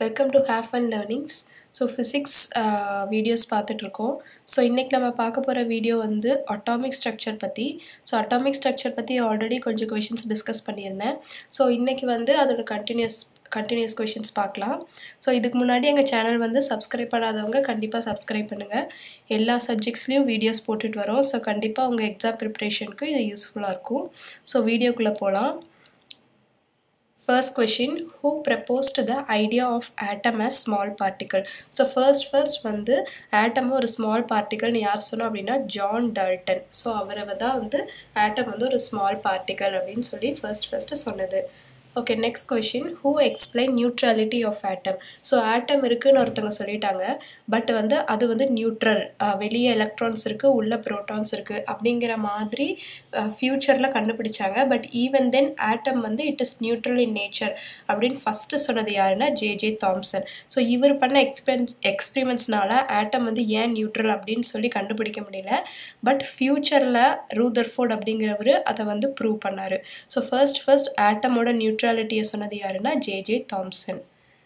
Welcome to have fun learnings so physics videos பார்த்துட்ருக்கோம் so இன்றைக்கி நம்ம பார்க்க போகிற வீடியோ வந்து அட்டாமிக் ஸ்ட்ரக்சர் பற்றி ஸோ அட்டாமிக் ஸ்ட்ரக்சர் பற்றி ஆல்ரெடி கொஞ்சம் கொஷின்ஸ் டிஸ்கஸ் பண்ணியிருந்தேன் ஸோ இன்றைக்கி வந்து அதோட கண்டினியூஸ் கண்டினியூஸ் கொஷின்ஸ் பார்க்கலாம் ஸோ இதுக்கு முன்னாடி எங்கள் சேனல் வந்து சப்ஸ்கிரைப் பண்ணாதவங்க கண்டிப்பாக சப்ஸ்கிரைப் பண்ணுங்கள் எல்லா சப்ஜெக்ட்ஸ்லேயும் வீடியோஸ் போட்டுட்டு வரோம் ஸோ கண்டிப்பாக உங்கள் எக்ஸாம் ப்ரிப்ரேஷனுக்கு இது யூஸ்ஃபுல்லாக இருக்கும் ஸோ வீடியோக்குள்ளே போகலாம் First question Who proposed the idea of atom as small particle? So first first வந்து ஆட்டம் ஒரு ஸ்மால் பார்ட்டிகல்னு யார் சொன்னோம் அப்படின்னா ஜான் டால்டன் ஸோ அவரை தான் வந்து ஆட்டம் வந்து ஒரு ஸ்மால் பார்ட்டிகல் அப்படின்னு சொல்லி ஃபர்ஸ்ட் ஃபர்ஸ்ட்டு சொன்னது okay next question who explain neutrality of atom so atom இருக்குன்னு ஒருத்தவங்க சொல்லிட்டாங்க பட் வந்து அது வந்து நியூட்ரல் வெளியே எலக்ட்ரான்ஸ் இருக்குது உள்ள ப்ரோட்டான்ஸ் இருக்குது அப்படிங்கிற மாதிரி ஃப்யூச்சரில் கண்டுபிடிச்சாங்க பட் ஈவன் தென் ஆட்டம் வந்து it is neutral in nature அப்படின்னு ஃபஸ்ட்டு சொன்னது யாருன்னா ஜே ஜே தாம்சன் ஸோ இவர் பண்ண எக்ஸ்பென்ஸ் எக்ஸ்பிரிமெண்ட்ஸ்னால ஆட்டம் வந்து ஏன் நியூட்ரல் அப்படின்னு சொல்லி கண்டுபிடிக்க முடியல பட் ஃப்யூச்சரில் ரூதர்ஃபோர்ட் அப்படிங்கிறவர் அதை வந்து ப்ரூவ் பண்ணார் ஸோ ஃபர்ஸ்ட் ஃபர்ஸ்ட் ஆட்டமோட நியூட்ரல் நியூட்ரலிட்டியை சொன்னது யாருன்னா J J Thomson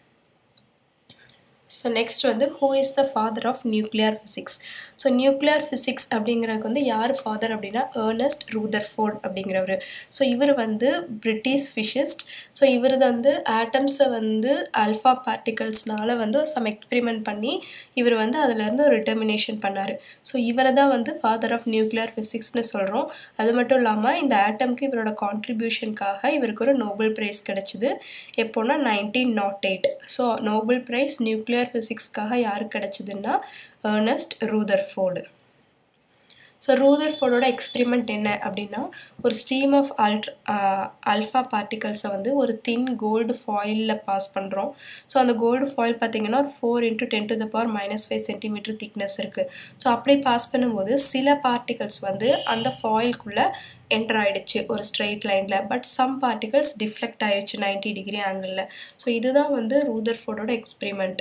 so next வந்து who is the father of nuclear physics so nuclear physics அப்படிங்கிறதுக்கு வந்து யார் ஃபாதர் அப்படின்னா ஏர்னஸ்ட் ரூதர்ஃபோர்ட் அப்படிங்கிறவர் ஸோ இவர் வந்து பிரிட்டிஷ் ஃபிஷிஸ்ட் ஸோ இவர் வந்து ஆட்டம்ஸை வந்து அல்ஃபா பார்ட்டிகல்ஸ்னால வந்து சம் எக்ஸ்பிரிமெண்ட் பண்ணி இவர் வந்து அதிலேருந்து ஒரு டிட்டர்மினேஷன் பண்ணார் ஸோ இவரை தான் வந்து ஃபாதர் ஆஃப் நியூக்ளியர் ஃபிசிக்ஸ்னு சொல்கிறோம் அது மட்டும் இல்லாமல் இந்த ஆட்டம்க்கு இவரோட கான்ட்ரிபியூஷனுக்காக இவருக்கு ஒரு நோபல் ப்ரைஸ் கிடச்சிது எப்போனா nineteen nought eight so Nobel prize nuclear nuclear ஃபிசிக்ஸ்க்காக யாருக்கு கிடச்சிதுன்னா ஏர்னஸ்ட் ரூதர்ஃபோர்டு ஸோ ரூதர்ஃபோர்டோட எக்ஸ்பிரிமெண்ட் என்ன அப்படின்னா ஒரு ஸ்ட்ரீம் ஆஃப் அல்ட்ர அல்ஃபா பார்ட்டிகல்ஸை வந்து ஒரு தின் கோல்டு ஃபாயிலில் பாஸ் பண்ணுறோம் ஸோ அந்த கோல்டு ஃபாயில் பார்த்தீங்கன்னா ஒரு four into ten to the power minus five centimetre thickness இருக்குது ஸோ அப்படி பாஸ் பண்ணும்போது சில பார்ட்டிகல்ஸ் வந்து அந்த ஃபாயில்குள்ளே என்டர் ஆகிடுச்சு ஒரு ஸ்ட்ரெயிட் லைனில் பட் சம் பார்ட்டிகல்ஸ் டிஃப்ளெக்ட் ஆயிடுச்சு நைன்டி டிகிரி ஆங்கிளில் ஸோ இதுதான் வந்து ரூதர்ஃபோர்டோட experiment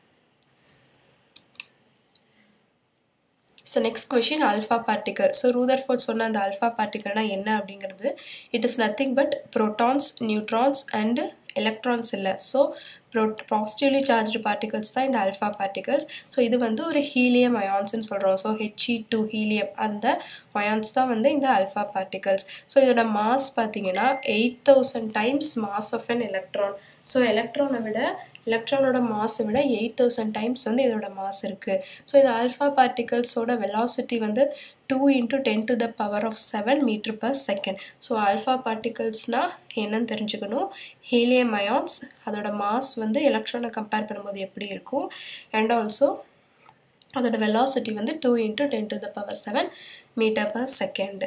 so next question alpha particle so Rutherford சொன்ன அந்த அல்ஃபா பார்ட்டிகல்னால் என்ன அப்படிங்கிறது it is nothing but protons neutrons and electrons இல்லை so pro positively charged particles தான் இந்த அல்ஃபா பார்ட்டிகல்ஸ் ஸோ இது வந்து ஒரு ஹீலியம் அயான்ஸ்னு சொல்கிறோம் ஸோ ஹெச்இ டூ ஹீலியம் அந்த அயான்ஸ் தான் வந்து இந்த அல்ஃபா பார்ட்டிகல்ஸ் ஸோ இதோட மாஸ் பார்த்தீங்கன்னா eight thousand times mass of an electron so எலக்ட்ரானை விட எலக்ட்ரானோட மாஸை விட எயிட் தௌசண்ட் டைம்ஸ் வந்து இதோட மாஸ் இருக்குது ஸோ இந்த ஆல்ஃபா பார்ட்டிகல்ஸோட வெலாசிட்டி வந்து two into ten to the power of seven metre per second so alpha பார்ட்டிகல்ஸ்னால் என்னன்னு தெரிஞ்சுக்கணும் ஹீலியம் அயான்ஸ் அதோட மாஸ் வந்து எலக்ட்ரானை கம்பேர் பண்ணும்போது எப்படி இருக்கும் அண்ட் ஆல்சோ அதோட வெலாசிட்டி வந்து two into ten to the power seven metre per second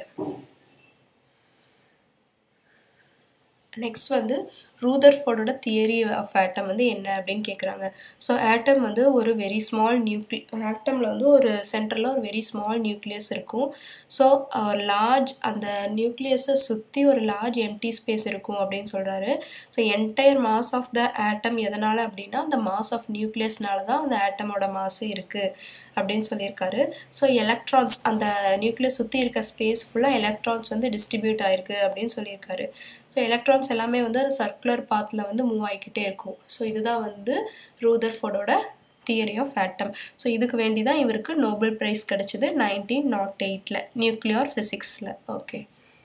next வந்து ரூதர்ஃபோர்டோட தியரி ஆஃப் ஆட்டம் வந்து என்ன அப்படின்னு கேட்குறாங்க ஸோ ஆட்டம் வந்து ஒரு வெரி ஸ்மால் நியூக்ளி ஆட்டமில் வந்து ஒரு சென்டரில் ஒரு வெரி ஸ்மால் நியூக்ளியஸ் இருக்கும் ஸோ லார்ஜ் அந்த நியூக்ளியஸை சுற்றி ஒரு லார்ஜ் எம்டி ஸ்பேஸ் இருக்கும் அப்படின்னு சொல்கிறாரு so entire mass of the atom எதனால் அப்படின்னா அந்த மாஸ் ஆஃப் நியூக்ளியஸ்னால தான் அந்த ஆட்டமோட மாஸு இருக்குது அப்படின்னு சொல்லியிருக்காரு ஸோ எலக்ட்ரான்ஸ் அந்த நியூக்ளியஸ் சுற்றி இருக்க ஸ்பேஸ் ஃபுல்லாக எலக்ட்ரான்ஸ் வந்து டிஸ்ட்ரிபியூட் ஆயிருக்கு அப்படின்னு சொல்லியிருக்காரு ஸோ எலக்ட்ரான்ஸ் எல்லாமே வந்து சர்க்குலர் பாத்தில் வந்து மூவ் ஆகிக்கிட்டே இருக்கும் ஸோ இதுதான் வந்து ரூதர்ஃபோர்டோட தியரி ஆஃப் ஆட்டம் ஸோ இதுக்கு வேண்டி தான் இவருக்கு நோபல் ப்ரைஸ் கிடச்சிது நைன்டீன் நாட் எயிட்டில் நியூக்ளியர் ஃபிசிக்ஸில் okay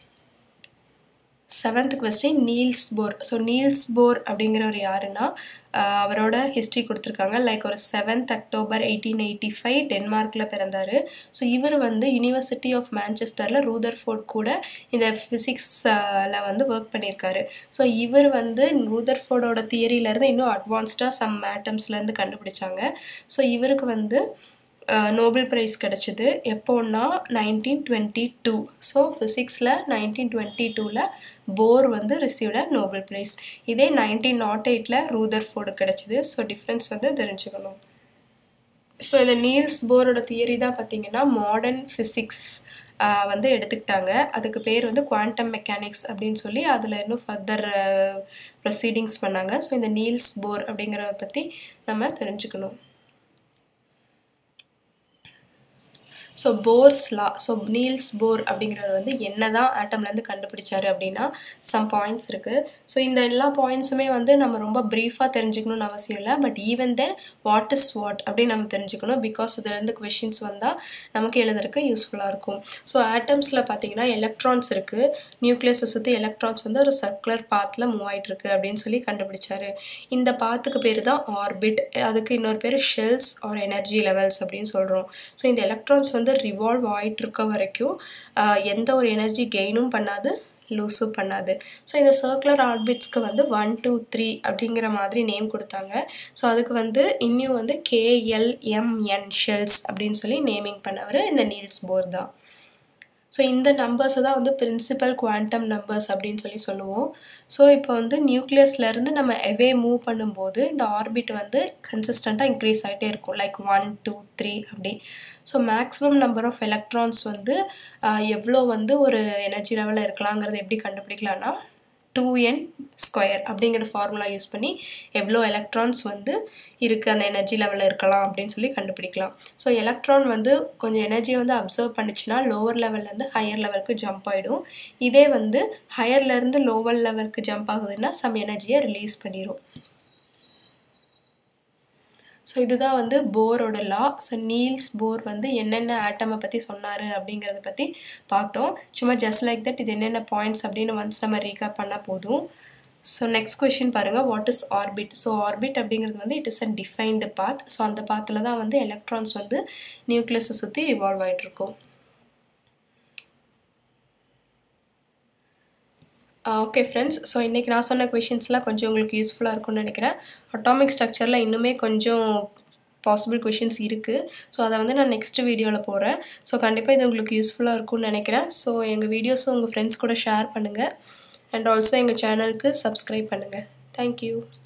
seventh question Niels Bohr so Niels Bohr அப்படிங்கிறவர் யாருன்னா அவரோட ஹிஸ்ட்ரி கொடுத்துருக்காங்க லைக் ஒரு seventh October eighteen eighty five டென்மார்க்கில் பிறந்தார் ஸோ இவர் வந்து யூனிவர்சிட்டி ஆஃப் மேன்செஸ்டரில் ரூதர்ஃபோர்ட் கூட இந்த ஃபிசிக்ஸில் வந்து ஒர்க் பண்ணியிருக்காரு ஸோ இவர் வந்து ரூதர்ஃபோர்டோட தியரியிலேருந்து இன்னும் அட்வான்ஸ்டாக சம் ஆட்டம்ஸ்லேருந்து கண்டுபிடிச்சாங்க ஸோ இவருக்கு வந்து நோபல் ப்ரைஸ் கிடச்சிது எப்போன்னா நைன்டீன் டுவெண்ட்டி டூ ஸோ ஃபிசிக்ஸில் நைன்டீன் டுவெண்ட்டி டூவில் போர் வந்து ரிசீவ்ட நோபல் ப்ரைஸ் இதே நைன்டீன் நாட் எயிட்டில் ரூதர் ஃபோர்டு கிடச்சிது ஸோ டிஃப்ரென்ஸ் வந்து தெரிஞ்சுக்கணும் ஸோ இந்த நீல்ஸ் போரோட தியரி தான் பார்த்தீங்கன்னா மாடர்ன் ஃபிசிக்ஸ் வந்து எடுத்துக்கிட்டாங்க அதுக்கு பேர் வந்து குவாண்டம் மெக்கானிக்ஸ் அப்படின்னு சொல்லி அதில் இன்னும் ஃபர்தர் ப்ரொசீடிங்ஸ் பண்ணாங்க ஸோ இந்த நீல்ஸ் போர் அப்படிங்கிறத பற்றி நம்ம தெரிஞ்சுக்கணும் so Bohr's law so Niels Bohr அப்படிங்கிறவர் வந்து என்ன தான் ஆட்டம்லேருந்து கண்டுபிடிச்சாரு அப்படின்னா சம் பாயிண்ட்ஸ் இருக்குது ஸோ இந்த எல்லா பாயிண்ட்ஸுமே வந்து நம்ம ரொம்ப ப்ரீஃபாக தெரிஞ்சுக்கணும்னு அவசியம் இல்லை but even then what is what அப்படின்னு நம்ம தெரிஞ்சுக்கணும் பிகாஸ் இதுலேருந்து கொஷின்ஸ் வந்தால் நமக்கு எழுதுறதுக்கு யூஸ்ஃபுல்லாக இருக்கும் ஸோ ஆட்டம்ஸில் பார்த்தீங்கன்னா எலக்ட்ரான்ஸ் இருக்குது நியூக்ளியஸை சுற்றி எலக்ட்ரான்ஸ் வந்து ஒரு சர்க்குலர் பாத்தில் மூவ் ஆகிட்டு இருக்கு அப்படின்னு சொல்லி கண்டுபிடிச்சாரு இந்த பாத்துக்கு பேர் தான் ஆர்பிட் அதுக்கு இன்னொரு பேர் ஷெல்ஸ் ஆர் எனர்ஜி லெவல்ஸ் அப்படின்னு சொல்கிறோம் ஸோ இந்த எலக்ட்ரான்ஸ் வந்து ரிவால்வ் ஆகிட்டு இருக்க வரைக்கும் ஆஹ், எந்த ஒரு எனர்ஜி கெயினும் பண்ணாது லூஸும் பண்ணாது ஸோ இந்த சர்க்குலர் ஆர்பிட்ஸ்க்கு வந்து ஒன் டூ த்ரீ அப்படிங்கிற மாதிரி நேம் கொடுத்தாங்க ஸோ அதுக்கு வந்து இன்னும் வந்து கேஎல்எம்என் ஷெல்ஸ் அப்படின்னு சொல்லி நேமிங் பண்ணவர் இந்த நீல்ஸ் போர் தான் ஸோ இந்த நம்பர்ஸை தான் வந்து பிரின்சிபல் குவாண்டம் நம்பர்ஸ் அப்படின்னு சொல்லி சொல்லுவோம் ஸோ இப்போ வந்து நியூக்ளியஸ்லேருந்து நம்ம எவே மூவ் பண்ணும்போது இந்த ஆர்பிட் வந்து கன்சிஸ்டண்ட்டாக இன்க்ரீஸ் ஆகிட்டே இருக்கும் லைக் ஒன் டூ த்ரீ அப்படி so maximum number of electrons வந்து ஆஹ், எவ்வளோ வந்து ஒரு எனர்ஜி லெவலில் இருக்கலாங்கிறது எப்படி கண்டுபிடிக்கலாம்னா டூ என் ஸ்கொயர் அப்படிங்கிற ஃபார்முலா யூஸ் பண்ணி எவ்வளோ எலக்ட்ரான்ஸ் வந்து இருக்குது அந்த எனர்ஜி லெவலில் இருக்கலாம் அப்படின்னு சொல்லி கண்டுபிடிக்கலாம் ஸோ எலக்ட்ரான் வந்து கொஞ்சம் எனர்ஜியை வந்து அப்சர்வ் பண்ணுச்சுன்னா லோவர் லெவல்லேருந்து ஹையர் லெவலுக்கு ஜம்ப் ஆகிடும் இதே வந்து ஹையர்லேருந்து லோவர் லெவலுக்கு ஜம்ப் ஆகுதுன்னா சம் எனர்ஜியை ரிலீஸ் பண்ணிடும் ஸோ இதுதான் வந்து போரோட லா ஸோ நீல்ஸ் போர் வந்து என்னென்ன ஆட்டமை பற்றி சொன்னார் அப்படிங்கிறத பற்றி பார்த்தோம் சும்மா ஜஸ்ட் லைக் தட் இது என்னென்ன பாயிண்ட்ஸ் அப்படின்னு ஒன்ஸ் நம்ம ரீகேப் பண்ணால் போதும் ஸோ நெக்ஸ்ட் கொஷின் பாருங்கள் what is orbit so orbit அப்படிங்கிறது வந்து it is a defined path so அந்த பாத்தில் தான் வந்து எலக்ட்ரான்ஸ் வந்து நியூக்ளியஸை சுற்றி ரிவால்வ் ஆகிட்டு இருக்கும் ஓகே ஃப்ரெண்ட்ஸ் ஸோ இன்றைக்கி நான் சொன்ன கொஷின்ஸ்லாம் கொஞ்சம் உங்களுக்கு யூஸ்ஃபுல்லாக இருக்கும்னு நினைக்கிறேன் அட்டாமிக் ஸ்ட்ரக்சரில் இன்னுமே கொஞ்சம் பாசிபிள் கொஷின்ஸ் இருக்குது ஸோ அதை வந்து நான் நெக்ஸ்ட் வீடியோவில் போடுறேன் ஸோ கண்டிப்பாக இது உங்களுக்கு யூஸ்ஃபுல்லாக இருக்கும்னு நினைக்கிறேன் ஸோ எங்கள் வீடியோஸும் உங்கள் ஃப்ரெண்ட்ஸ் கூட ஷேர் பண்ணுங்கள் அண்ட் ஆல்சோ எங்கள் சேனலுக்கு சப்ஸ்கிரைப் பண்ணுங்கள் தேங்க்யூ